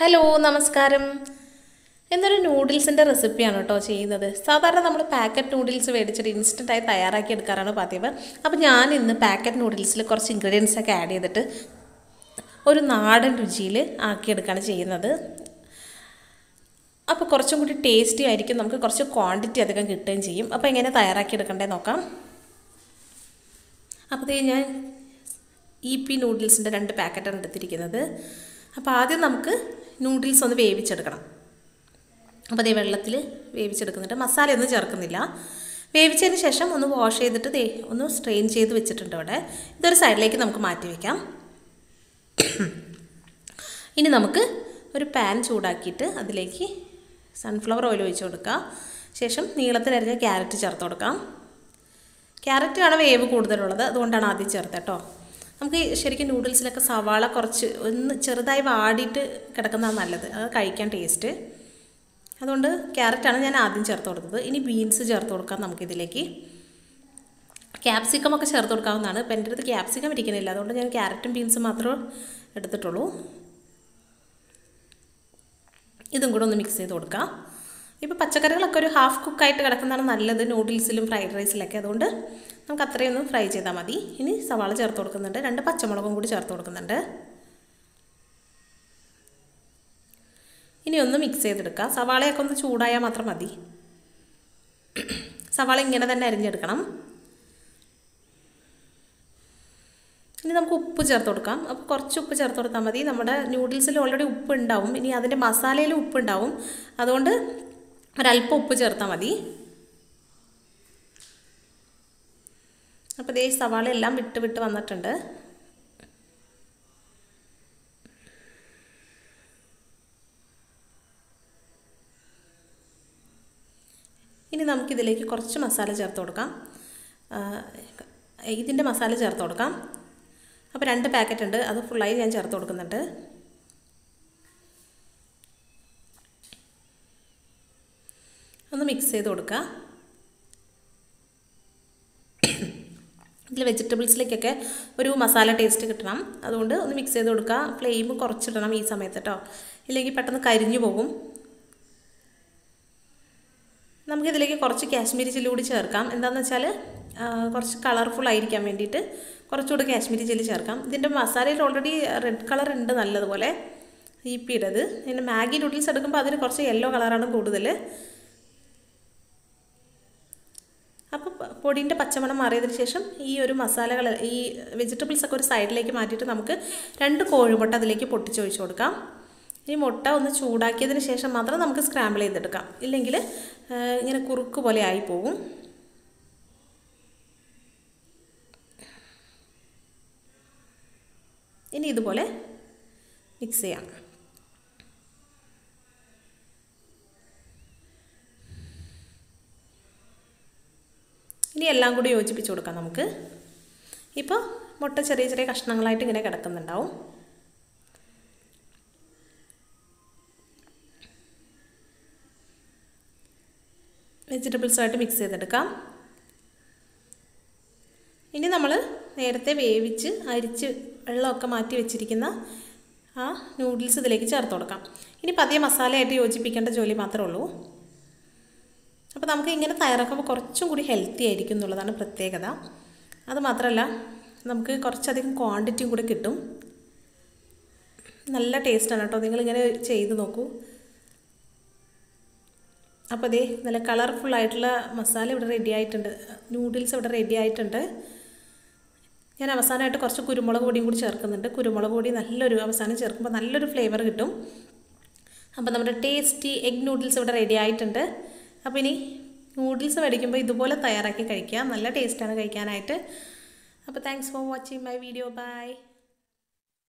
hello നമസ്കാരം എന്നൊരു നൂഡിൽസിൻ്റെ റെസിപ്പിയാണ് കേട്ടോ ചെയ്യുന്നത് സാധാരണ നമ്മൾ പാക്കറ്റ് നൂഡിൽസ് മേടിച്ചിട്ട് ഇൻസ്റ്റൻ്റായി തയ്യാറാക്കി എടുക്കാറാണ് പതിവ് അപ്പോൾ ഞാൻ ഇന്ന് പാക്കറ്റ് നൂഡിൽസിൽ കുറച്ച് ഇൻഗ്രീഡിയൻസ് ഒക്കെ ആഡ് ചെയ്തിട്ട് ഒരു നാടൻ രുചിയിൽ ആക്കിയെടുക്കുകയാണ് ചെയ്യുന്നത് അപ്പോൾ കുറച്ചും കൂടി ടേസ്റ്റി ആയിരിക്കും നമുക്ക് കുറച്ച് ക്വാണ്ടിറ്റി അധികം കിട്ടുകയും ചെയ്യും അപ്പോൾ എങ്ങനെ തയ്യാറാക്കി എടുക്കണ്ടേ നോക്കാം അപ്പോൾ ദേ ഞാൻ ഇ പി നൂഡിൽസിൻ്റെ രണ്ട് പാക്കറ്റാണ് എടുത്തിരിക്കുന്നത് അപ്പോൾ ആദ്യം നമുക്ക് നൂഡിൽസ് ഒന്ന് വേവിച്ചെടുക്കണം അപ്പോൾ അതേ വെള്ളത്തിൽ വേവിച്ചെടുക്കുന്നുണ്ട് മസാലയൊന്നും ചേർക്കുന്നില്ല വേവിച്ചതിന് ശേഷം ഒന്ന് വാഷ് ചെയ്തിട്ട് ദേ ഒന്ന് സ്ട്രെയിൻ ചെയ്ത് വെച്ചിട്ടുണ്ട് അവിടെ ഇതൊരു സൈഡിലേക്ക് നമുക്ക് മാറ്റി വയ്ക്കാം ഇനി നമുക്ക് ഒരു പാൻ ചൂടാക്കിയിട്ട് അതിലേക്ക് സൺഫ്ലവർ ഓയിൽ ഒഴിച്ച് കൊടുക്കുക ശേഷം നീളത്തിലരിഞ്ഞ ക്യാരറ്റ് ചേർത്ത് കൊടുക്കാം ക്യാരറ്റാണ് വേവ് കൂടുതലുള്ളത് അതുകൊണ്ടാണ് ആദ്യം ചേർത്തത് കേട്ടോ നമുക്ക് ശരിക്കും നൂഡിൽസിലൊക്കെ സവാള കുറച്ച് ഒന്ന് ചെറുതായി വാടിയിട്ട് കിടക്കുന്നതാണ് നല്ലത് അത് കഴിക്കാൻ ടേസ്റ്റ് അതുകൊണ്ട് ക്യാരറ്റാണ് ഞാൻ ആദ്യം ചേർത്ത് കൊടുത്തത് ഇനി ബീൻസ് ചേർത്ത് കൊടുക്കാം നമുക്കിതിലേക്ക് ക്യാപ്സിക്കം ഒക്കെ ചേർത്ത് കൊടുക്കാവുന്നതാണ് ഇപ്പം എൻ്റെ അടുത്ത് ക്യാപ്സിക്കം ഇരിക്കുന്നില്ല അതുകൊണ്ട് ഞാൻ ക്യാരറ്റും ബീൻസും മാത്രമേ എടുത്തിട്ടുള്ളൂ ഇതും കൂടെ ഒന്ന് മിക്സ് ചെയ്ത് കൊടുക്കാം ഇപ്പോൾ പച്ചക്കറികളൊക്കെ ഒരു ഹാഫ് കുക്കായിട്ട് കിടക്കുന്നതാണ് നല്ലത് നൂഡിൽസിലും ഫ്രൈഡ് റൈസിലൊക്കെ അതുകൊണ്ട് നമുക്ക് അത്രയൊന്ന് ഫ്രൈ ചെയ്താൽ മതി ഇനി സവാള ചേർത്ത് കൊടുക്കുന്നുണ്ട് രണ്ട് പച്ചമുളകും കൂടി ചേർത്ത് കൊടുക്കുന്നുണ്ട് ഇനി ഒന്ന് മിക്സ് ചെയ്തെടുക്കുക സവാളയൊക്കെ ഒന്ന് ചൂടായാൽ മാത്രം മതി സവാള ഇങ്ങനെ തന്നെ അരിഞ്ഞെടുക്കണം ഇനി നമുക്ക് ഉപ്പ് ചേർത്ത് കൊടുക്കാം അപ്പോൾ കുറച്ച് ഉപ്പ് ചേർത്ത് കൊടുത്താൽ മതി നമ്മുടെ നൂഡിൽസിൽ ഓൾറെഡി ഉപ്പ് ഉണ്ടാവും ഇനി അതിൻ്റെ മസാലയിൽ ഉപ്പ് ഉണ്ടാവും അതുകൊണ്ട് ഒരല്പം ഉപ്പ് ചേർത്താൽ മതി അപ്പോൾ ഇതേ സവാള എല്ലാം വിട്ട് വിട്ട് വന്നിട്ടുണ്ട് ഇനി നമുക്കിതിലേക്ക് കുറച്ച് മസാല ചേർത്ത് കൊടുക്കാം ഇതിൻ്റെ മസാല ചേർത്ത് കൊടുക്കാം അപ്പോൾ രണ്ട് പാക്കറ്റ് ഉണ്ട് അത് ഫുള്ളായി ഞാൻ ചേർത്ത് കൊടുക്കുന്നുണ്ട് ഒന്ന് മിക്സ് ചെയ്ത് കൊടുക്കുക ഇതിൽ വെജിറ്റബിൾസിലേക്കൊക്കെ ഒരു മസാല ടേസ്റ്റ് കിട്ടണം അതുകൊണ്ട് ഒന്ന് മിക്സ് ചെയ്ത് കൊടുക്കുക ഫ്ലെയിം കുറച്ചിടണം ഈ സമയത്ത് കേട്ടോ ഇല്ലെങ്കിൽ പെട്ടെന്ന് കരിഞ്ഞു പോകും നമുക്കിതിലേക്ക് കുറച്ച് കാശ്മീരി ചില്ലി കൂടി ചേർക്കാം എന്താണെന്ന് വെച്ചാൽ കുറച്ച് കളർഫുൾ ആയിരിക്കാൻ വേണ്ടിയിട്ട് കുറച്ചുകൂടി കാശ്മീരി ചില്ലി ചേർക്കാം ഇതിൻ്റെ മസാലയിൽ ഓൾറെഡി റെഡ് കളർ ഉണ്ട് നല്ലതുപോലെ ഈ പിടത് പിന്നെ മാഗി നൂഡിൽസ് എടുക്കുമ്പോൾ അതിന് കുറച്ച് യെല്ലോ കളറാണ് കൂടുതൽ അപ്പോൾ പൊടിൻ്റെ പച്ചമണം മാറിയതിന് ശേഷം ഈ ഒരു മസാലകൾ ഈ വെജിറ്റബിൾസ് ഒക്കെ ഒരു സൈഡിലേക്ക് മാറ്റിയിട്ട് നമുക്ക് രണ്ട് കോഴിമുട്ട അതിലേക്ക് പൊട്ടിച്ചൊഴിച്ച് കൊടുക്കാം ഈ മുട്ട ഒന്ന് ചൂടാക്കിയതിന് ശേഷം മാത്രം നമുക്ക് സ്ക്രാമ്പിൾ ചെയ്തെടുക്കാം ഇല്ലെങ്കിൽ ഇങ്ങനെ കുറുക്ക് പോലെ ആയി പോകും ഇനി ഇതുപോലെ മിക്സ് ചെയ്യാം ഇനി എല്ലാം കൂടി യോജിപ്പിച്ച് കൊടുക്കാം നമുക്ക് ഇപ്പോൾ മുട്ട ചെറിയ ചെറിയ കഷ്ണങ്ങളായിട്ട് ഇങ്ങനെ കിടക്കുന്നുണ്ടാവും വെജിറ്റബിൾസുമായിട്ട് മിക്സ് ചെയ്തെടുക്കാം ഇനി നമ്മൾ നേരത്തെ വേവിച്ച് അരിച്ച് വെള്ളമൊക്കെ മാറ്റി വെച്ചിരിക്കുന്ന ആ നൂഡിൽസ് ഇതിലേക്ക് ചേർത്ത് കൊടുക്കാം ഇനി പതിയെ മസാലയായിട്ട് യോജിപ്പിക്കേണ്ട ജോലി മാത്രമേ ഉള്ളൂ അപ്പോൾ നമുക്ക് ഇങ്ങനെ തയ്യാറാക്കുമ്പോൾ കുറച്ചും കൂടി ഹെൽത്തി ആയിരിക്കും എന്നുള്ളതാണ് പ്രത്യേകത അത് മാത്രമല്ല നമുക്ക് കുറച്ചധികം ക്വാണ്ടിറ്റിയും കൂടി കിട്ടും നല്ല ടേസ്റ്റാണ് കേട്ടോ നിങ്ങളിങ്ങനെ ചെയ്ത് നോക്കൂ അപ്പോൾ അതേ നല്ല കളർഫുൾ ആയിട്ടുള്ള മസാല ഇവിടെ റെഡി ആയിട്ടുണ്ട് നൂഡിൽസ് ഇവിടെ റെഡി ആയിട്ടുണ്ട് ഞാൻ അവസാനമായിട്ട് കുറച്ച് കുരുമുളക് പൊടിയും കൂടി ചേർക്കുന്നുണ്ട് കുരുമുളക് പൊടി നല്ലൊരു അവസാനം ചേർക്കുമ്പോൾ നല്ലൊരു ഫ്ലേവർ കിട്ടും അപ്പോൾ നമ്മുടെ ടേസ്റ്റി എഗ് നൂഡിൽസ് ഇവിടെ റെഡി ആയിട്ടുണ്ട് അപ്പോൾ ഇനി നൂഡിൽസ് മേടിക്കുമ്പോൾ ഇതുപോലെ തയ്യാറാക്കി കഴിക്കുക നല്ല ടേസ്റ്റാണ് കഴിക്കാനായിട്ട് അപ്പോൾ thanks for watching my video by